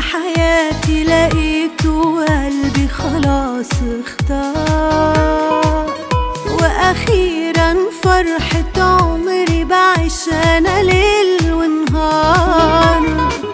حياتي لقيته وقلبي خلاص اختار واخيرا فرحة عمري بعيش انا ليل ونهار